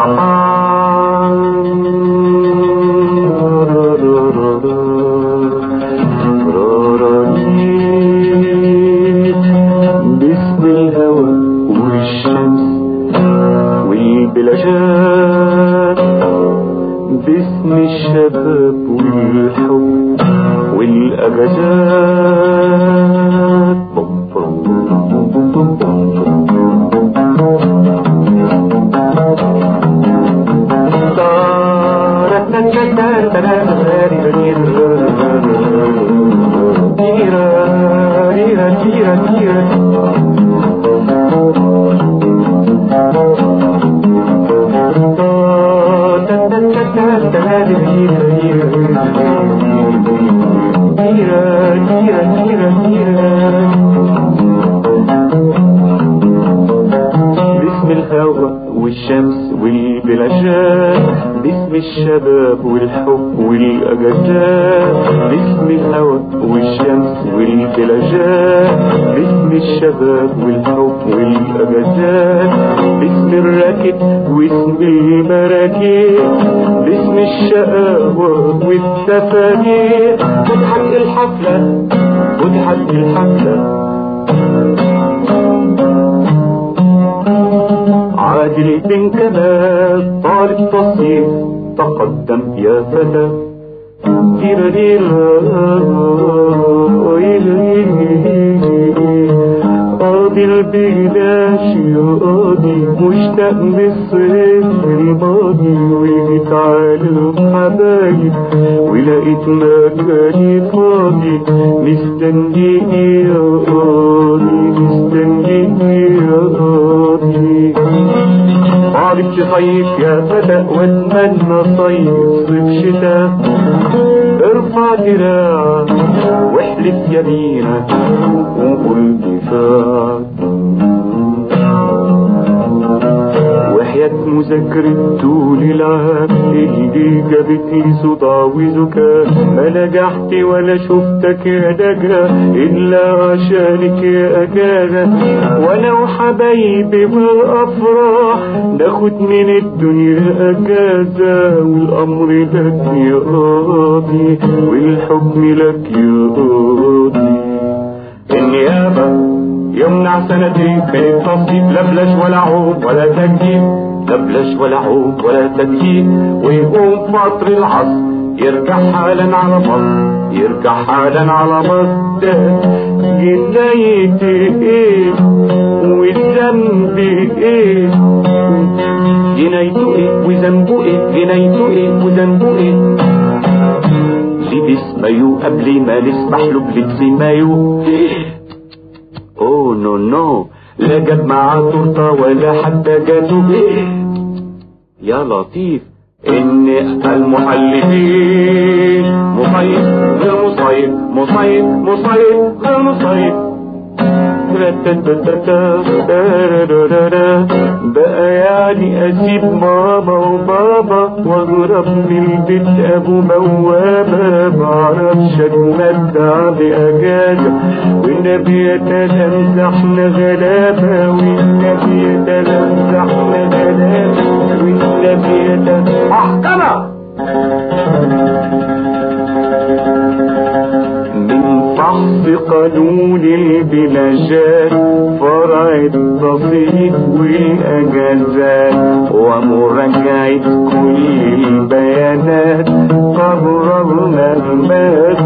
باسم الهوى والشمس والبلاشات باسم الشباب والحب والاجازات بوم بوم بوم بوم بوم باسم الهوى والشمس والبلاشات باسم الشباب والحب والاجازات باسم الهوى والشمس والبلاشات باسم الشباب والحب والاجازات باسم الراكب واسم المراكب باسم الشقاوة والتفانير فتحت الحفلة فتحت الحفلة عادل بن كمال طالب تصيف تقدم يا فتى قاضي البلاش يا قاضي مشتاق بالصيف الماضي وجيت على الحبايب ولقيت مكاني فاضي مستنيك يا قاضي مستنيك يا قاضي طالب تصيف يا فتى واتمنى صيف صيف شتاء ارفع دراعك واحلف يمينك وقول دفاع وحياة مذاكرة طول العام اللي جابت لي صداع وزكاة ما نجحت ولا شفتك يا نجا إلا عشانك يا أجازة وأنا وحبايبي بالأفراح ناخد من الدنيا أجازة والأمر لك يا قاضي والحكم لك يا قاضي النيابة يمنع سنتين من التصديق لا بلاش ولا عوب ولا تجديد لا بلاش ولا عوب ولا تجديد ويقوم فتر العصر يرجع حالا على مصر يرجع حالا على مصر ده جنايتي ايه والذنب ايه جنايته ايه وذنبه ايه جنايته ايه وذنبه ايه لبس مايو قبل ما نسمح له بلبس مايو اوه نو نو لا جاب معاه تورته ولا حتى جاتو يا لطيف ان المحلفين مصيف غير مصيف مصيف مصيف غير مصيف بقى يعني اسيب ماما وبابا واهرب من البيت ابو بوابه معرفش اتمتع باجازه والنبي يتلمسحنا غلابه والنبي يتلمسحنا غلابه والنبي يتلمسحنا محكمه من فحص قانون البلاجات فرع التصريف والأجازات ومراجعة كل البيانات قررنا المجوات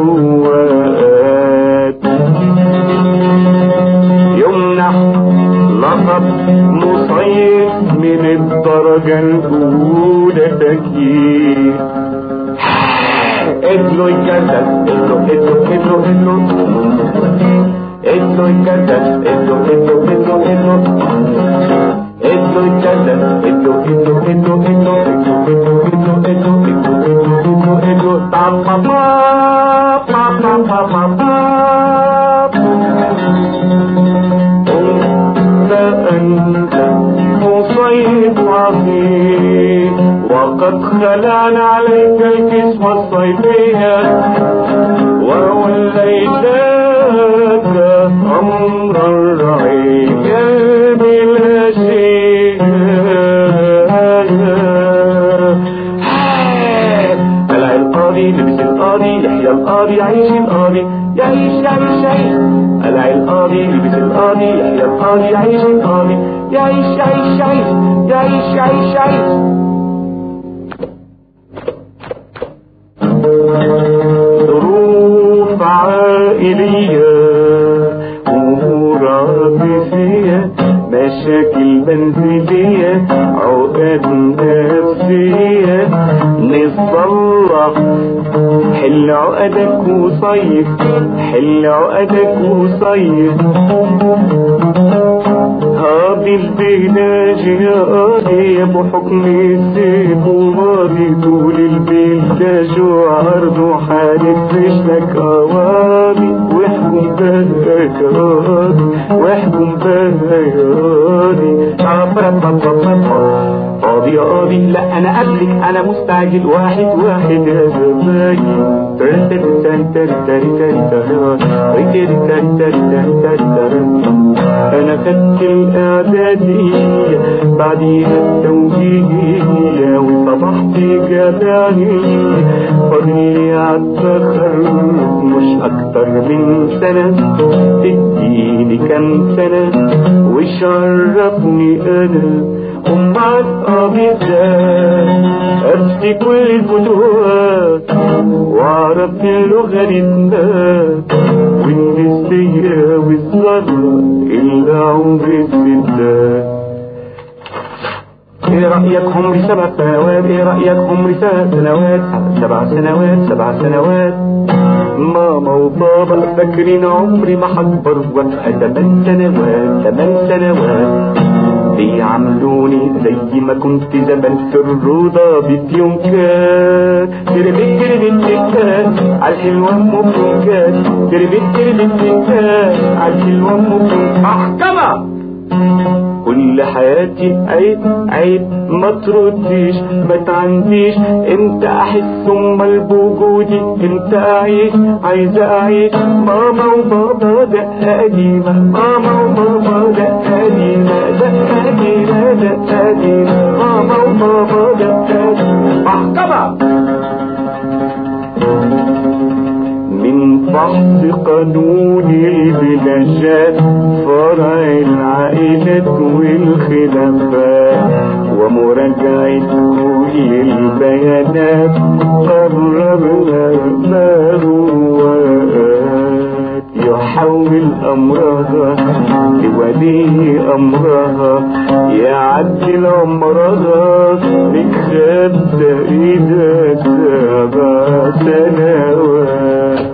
يمنح لقب مصيف من الدرجة الأولى تكييف ادلو يكدس ادلو ادلو ادلو ادلو ادلو يكدس ادلو ادلو ادلو ادلو ادلو يكدس ادلو ادلو ادلو ادلو ادلو ادلو ادلو ادلو با با با با با با با أنت مصيب عظيم وقد خلعنا عليك الكسوة الصيفية ووليناك أمر الرعية بلا شيء القاضي يعيش القاضي يعيش يعيش يعيش قلع القاضي يلبس القاضي يحيى القاضي يعيش القاضي يعيش يعيش يعيش يعيش يعيش يعيش ظروف عائلية أمور عاطفية مشاكل منزلية عقد نفسية نصلح حل عقدك وصيف حل عقدك وصيف هذه البلاد يا قاضي يا ابو حكم السيف وماضي طول البيت ده جو عرض وحارس رجلك قواضي واحكم بها يا قاضي واحكم بها يا قاضي قاضي يا قاضي لا انا قبلك انا مستعجل واحد واحد يا زمايلي انا خدت الاعدادية بعديها التوجيهية وصبحت جبانية فاضلي عالتخرج مش اكتر من سنة تديني كام سنة وشرفني انا أمك أبيضاء أفتي كل الفتوات وأعرف اللغة الناس والنسبية والذرة إلا عمر الستات ايه رأيك عمري سبع سنوات ايه رأيك عمري سبع سنوات سبع سنوات سبع سنوات ماما وبابا فاكرين عمري ما هكبر وابقى تمن سنوات تمن سنوات بيعاملوني زي ما كنت زمان في الروضة بتيونكات تربيت تربيت تكات عالحلوة ام بتونكات تربيت تربيت تكات عالحلوة ام بتونكات محكمة كل حياتي عيب عيب ما ترديش ما تعنديش امتى احس امال بوجودي امتى اعيش عايزة اعيش ماما وبابا دقة قديمة ماما وبابا دقة قديمة دقة قديمة دقة قديمة ماما وبابا دقة قديمة محكمة من فحص قانون البلاشات فرع العائلة والخلافات ومراجعة كل البيانات قررنا ما هو يحول أمرها لولي أمرها يعدل أمرها بخمسة إلى سبع سنوات